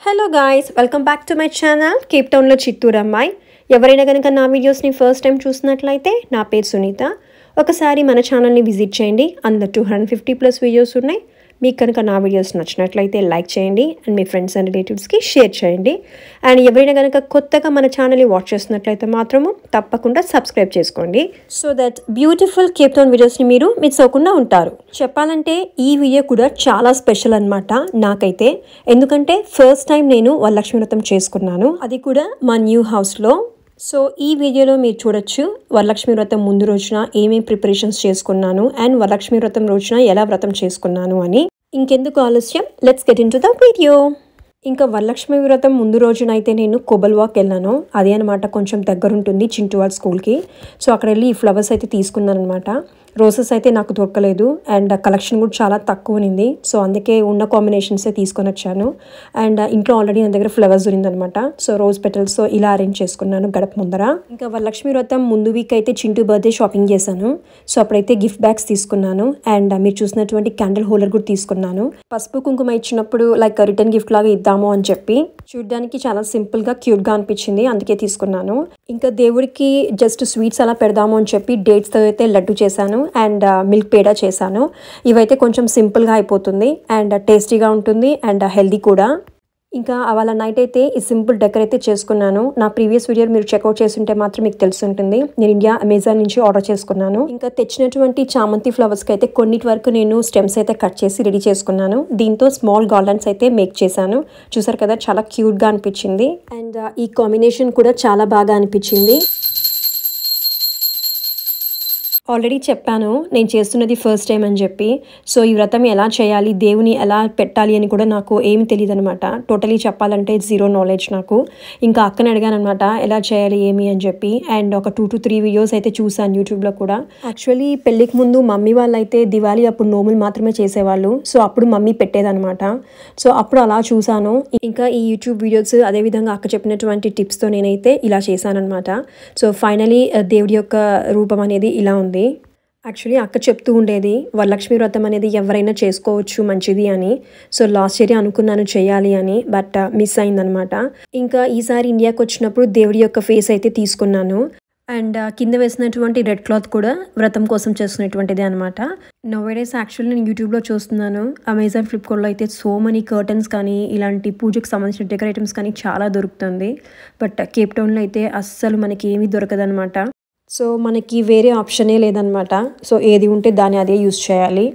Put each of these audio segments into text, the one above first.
Hello guys welcome back to my channel Cape టౌన్లో చిత్తూరు అమ్మాయి ఎవరైనా కనుక నా వీడియోస్ని ఫస్ట్ టైం చూసినట్లయితే నా పేరు సునీత ఒకసారి మన ఛానల్ని విజిట్ చేయండి అందులో two hundred fifty plus videos ఉన్నాయి మీకు కనుక నా వీడియోస్ నచ్చినట్లయితే లైక్ చేయండి అండ్ మీ ఫ్రెండ్స్ అండ్ రిలేటివ్స్కి షేర్ చేయండి అండ్ ఎవరైనా కనుక కొత్తగా మన ఛానల్ని వాచ్ చేస్తున్నట్లయితే మాత్రము తప్పకుండా సబ్స్క్రైబ్ చేసుకోండి so that beautiful Cape Town వీడియోస్ని మీరు మిస్ అవ్వకుండా ఉంటారు చెప్పాలంటే ఈ వీడియో కూడా చాలా స్పెషల్ అనమాట నాకైతే ఎందుకంటే ఫస్ట్ టైం నేను వరలక్ష్మి వ్రతం చేసుకున్నాను అది కూడా మా న్యూ హౌస్లో సో ఈ వీడియోలో మీరు చూడొచ్చు వరలక్ష్మి వ్రతం ముందు రోజున ఏమేమి ప్రిపరేషన్స్ చేసుకున్నాను అండ్ వరలక్ష్మి వ్రతం రోజున ఎలా వ్రతం చేసుకున్నాను అని ఇంకెందుకు ఆలస్యం let's get into the video ఇంకా వరలక్ష్మి వ్రతం ముందు రోజున అయితే నేను కొబల్ వాక్ వెళ్ళాను అదే అనమాట కొంచెం దగ్గర ఉంటుంది చింటూ వాళ్ళ స్కూల్కి సో అక్కడ వెళ్ళి ఈ ఫ్లవర్స్ అయితే తీసుకున్నాను అనమాట రోసెస్ అయితే నాకు దొరకలేదు అండ్ కలెక్షన్ కూడా చాలా తక్కువ ఉంది సో అందుకే ఉన్న కాంబినేషన్సే తీసుకొని వచ్చాను అండ్ ఇంట్లో ఆల్రెడీ నా దగ్గర ఫ్లవర్స్ అనమాట సో రోజ్ పెటల్స్ ఇలా అరేంజ్ చేసుకున్నాను గడప ముందర ఇంకా వరలక్ష్మి వ్రతం ముందు వీక్ అయితే చింటూ బర్త్డే షాపింగ్ చేశాను సో అప్పుడైతే గిఫ్ట్ బ్యాగ్స్ తీసుకున్నాను అండ్ మీరు చూసినటువంటి క్యాండిల్ హోల్డర్ కూడా తీసుకున్నాను పసుపు కుంకుమ ఇచ్చినప్పుడు లైక్ రిటర్న్ గిఫ్ట్ లాగా ఇద్దాము అని చెప్పి చూడడానికి చాలా సింపుల్ గా క్యూట్ గా అనిపించింది అందుకే తీసుకున్నాను ఇంకా దేవుడికి జస్ట్ స్వీట్స్ అలా పెడదాము అని చెప్పి డేట్స్ తో అయితే లడ్డు చేశాను అండ్ మిల్క్ పేడా చేశాను ఇవైతే కొంచెం సింపుల్ గా అయిపోతుంది అండ్ టేస్టీగా ఉంటుంది అండ్ హెల్దీ కూడా ఇంకా వాళ్ళ నైట్ అయితే ఈ సింపుల్ డెకర్ అయితే చేసుకున్నాను నా ప్రీవియస్ వీడియో మీరు చెక్అవుట్ చేస్తుంటే మాత్రం మీకు తెలుసుంటుంది నేను ఇండియా అమెజాన్ నుంచి ఆర్డర్ చేసుకున్నాను ఇంకా తెచ్చినటువంటి చామంతి ఫ్లవర్స్కి అయితే కొన్నిటి వరకు నేను స్టెమ్స్ అయితే కట్ చేసి రెడీ చేసుకున్నాను దీంతో స్మాల్ గార్డెన్స్ అయితే మేక్ చేశాను చూసారు కదా చాలా క్యూట్గా అనిపించింది అండ్ ఈ కాంబినేషన్ కూడా చాలా బాగా అనిపించింది ఆల్రెడీ చెప్పాను నేను చేస్తున్నది ఫస్ట్ టైం అని చెప్పి సో ఈ వ్రతం ఎలా చేయాలి దేవుని ఎలా పెట్టాలి అని కూడా నాకు ఏమి తెలియదు అనమాట టోటలీ చెప్పాలంటే జీరో నాలెడ్జ్ నాకు ఇంకా అక్కని అడిగాను అనమాట ఎలా చేయాలి ఏమి అని చెప్పి అండ్ ఒక టూ టు త్రీ వీడియోస్ అయితే చూసాను యూట్యూబ్లో కూడా యాక్చువల్లీ పెళ్ళికి ముందు మమ్మీ వాళ్ళు అయితే దివాళీ అప్పుడు నోములు మాత్రమే చేసేవాళ్ళు సో అప్పుడు మమ్మీ పెట్టేదనమాట సో అప్పుడు అలా చూసాను ఇంకా ఈ యూట్యూబ్ వీడియోస్ అదేవిధంగా అక్క చెప్పినటువంటి టిప్స్తో నేనైతే ఇలా చేశానమాట సో ఫైనలీ దేవుడి యొక్క రూపం అనేది ఇలా ఉంది యాక్చువల్లీ అక్క చెప్తూ ఉండేది వరలక్ష్మి వ్రతం అనేది ఎవరైనా చేసుకోవచ్చు మంచిది అని సో లాస్ట్ ఇయర్ అనుకున్నాను చేయాలి అని బట్ మిస్ అయిందనమాట ఇంకా ఈసారి ఇండియాకి వచ్చినప్పుడు దేవుడి యొక్క ఫేస్ అయితే తీసుకున్నాను అండ్ కింద వేసినటువంటి రెడ్ క్లాత్ కూడా వ్రతం కోసం చేస్తున్నటువంటిది అనమాట నోవేడేస్ యాక్చువల్లీ నేను యూట్యూబ్లో చూస్తున్నాను అమెజాన్ ఫ్లిప్కార్ట్లో అయితే సో మనీ కర్టన్స్ కానీ ఇలాంటి పూజకు సంబంధించిన డెకరేటివ్స్ కానీ చాలా దొరుకుతుంది బట్ కేప్ టౌన్లో అయితే అస్సలు మనకి ఏమీ దొరకదనమాట సో మనకి వేరే ఆప్షనే లేదనమాట సో ఏది ఉంటే దాన్ని అదే యూస్ చేయాలి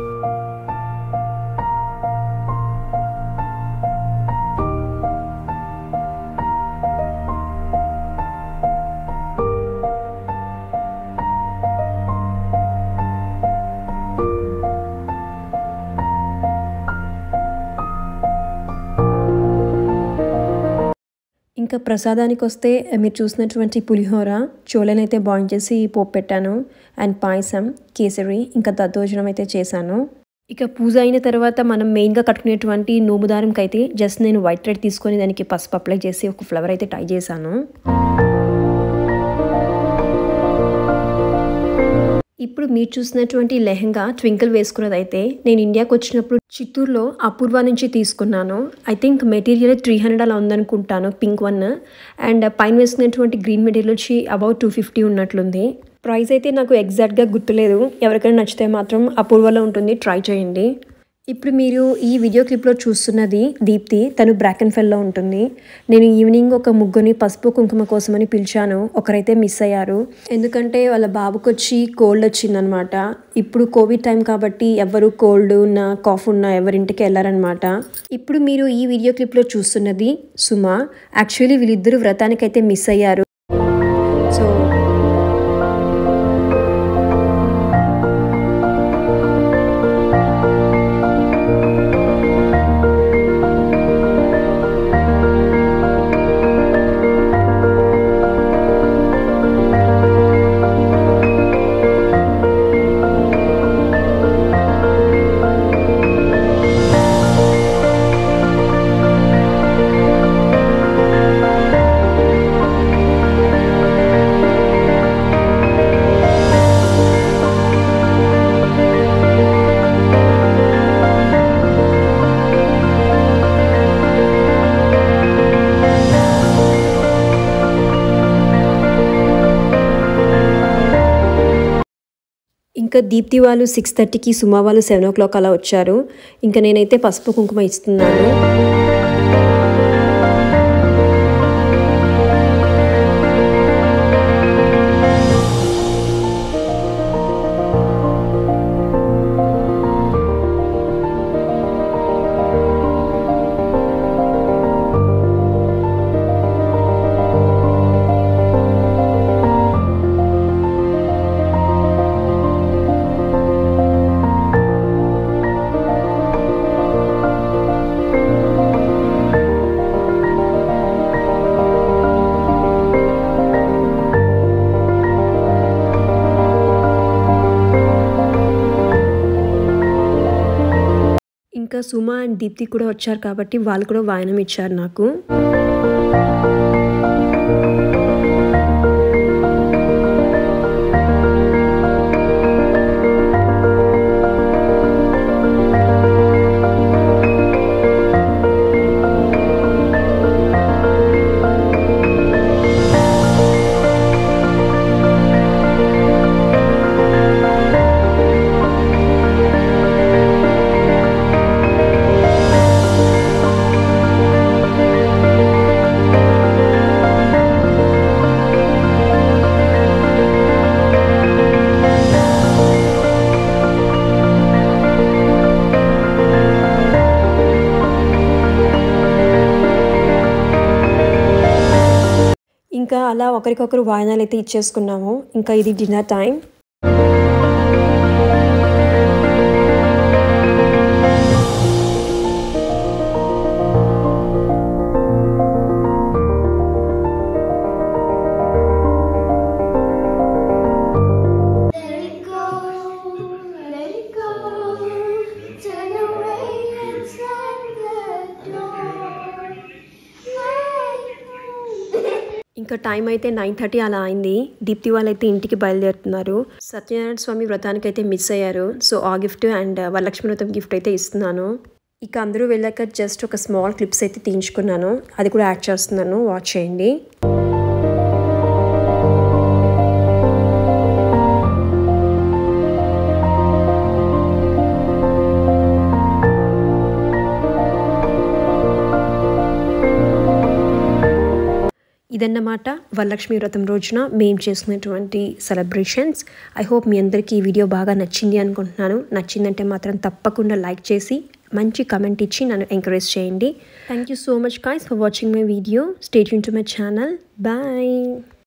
ఇంకా ప్రసాదానికి వస్తే మీరు చూసినటువంటి పులిహోర చోళని అయితే బాయిల్ చేసి పోపు పెట్టాను అండ్ పాయసం కేసరి ఇంకా దద్దోజనం అయితే చేశాను ఇక పూజ అయిన తర్వాత మనం మెయిన్గా కట్టుకునేటువంటి నోముదారంకి అయితే జస్ట్ నేను వైట్ థ్రెడ్ తీసుకొని దానికి పసుపు అప్లై చేసి ఒక ఫ్లవర్ అయితే టై చేశాను ఇప్పుడు మీరు చూసినటువంటి లెహంగా ట్వింకిల్ వేసుకున్నదైతే నేను ఇండియాకి వచ్చినప్పుడు చిత్తూరులో అపూర్వ నుంచి తీసుకున్నాను I think material three hundred అలా ఉందనుకుంటాను పింక్ వన్ అండ్ పైన వేసుకున్నటువంటి గ్రీన్ మెటీరియల్ వచ్చి అబౌట్ టూ ఫిఫ్టీ ఉన్నట్లుంది ప్రైస్ అయితే నాకు ఎగ్జాక్ట్గా గుర్తులేదు ఎవరికైనా నచ్చితే మాత్రం అపూర్వలో ఉంటుంది ట్రై చేయండి ఇప్పుడు మీరు ఈ వీడియో క్లిప్లో చూస్తున్నది దీప్తి తను బ్రాక్ అండ్ ఫెల్లో ఉంటుంది నేను ఈవినింగ్ ఒక ముగ్గుని పసుపు కుంకుమ కోసమని పిలిచాను ఒకరైతే మిస్ అయ్యారు ఎందుకంటే వాళ్ళ బాబుకి వచ్చి కోల్డ్ వచ్చిందనమాట ఇప్పుడు కోవిడ్ టైం కాబట్టి ఎవరు కోల్డ్ ఉన్న కాఫ్ ఉన్న ఎవరింటికి వెళ్ళారనమాట ఇప్పుడు మీరు ఈ వీడియో క్లిప్లో చూస్తున్నది సుమ యాక్చువల్లీ వీళ్ళిద్దరు వ్రతానికైతే మిస్ అయ్యారు సో ఇంకా దీప్తి వాళ్ళు సిక్స్ థర్టీకి సుమా వాళ్ళు సెవెన్ ఓ క్లాక్ అలా వచ్చారు ఇంకా నేనైతే పసుపు కుంకుమ ఇస్తున్నాను ఇంకా సుమ అండ్ దీప్తి కూడా వచ్చారు కాబట్టి వాళ్ళు కూడా వాయనం ఇచ్చారు నాకు ఇంకా అలా ఒకరికొకరు వాయనాలు అయితే ఇచ్చేసుకున్నాము ఇంకా ఇది dinner time Let it go, let it go. Turn away and slam the door. Let it go. ఇంకా టైం అయితే నైన్ థర్టీ అలా అయింది దీప్తి వాళ్ళు అయితే ఇంటికి బయలుదేరుతున్నారు సత్యనారాయణ స్వామి వ్రతానికి అయితే మిస్ అయ్యారు సో ఆ గిఫ్ట్ అండ్ వరలక్ష్మి వ్రతం గిఫ్ట్ అయితే ఇస్తున్నాను ఇక అందరూ వెళ్ళాక జస్ట్ ఒక స్మాల్ క్లిప్స్ అయితే తీయించుకున్నాను అది కూడా యాడ్ చేస్తున్నాను వాచ్ చేయండి ఇదన్నమాట వరలక్ష్మి వ్రతం రోజున మేం చేసుకున్నటువంటి సెలబ్రేషన్స్ ఐ హోప్ మీ అందరికీ ఈ వీడియో బాగా నచ్చింది అనుకుంటున్నాను నచ్చిందంటే మాత్రం తప్పకుండా లైక్ చేసి మంచి కమెంట్ ఇచ్చి నన్ను ఎంకరేజ్ చేయండి thank you so much guys for watching my video stay tuned to my channel bye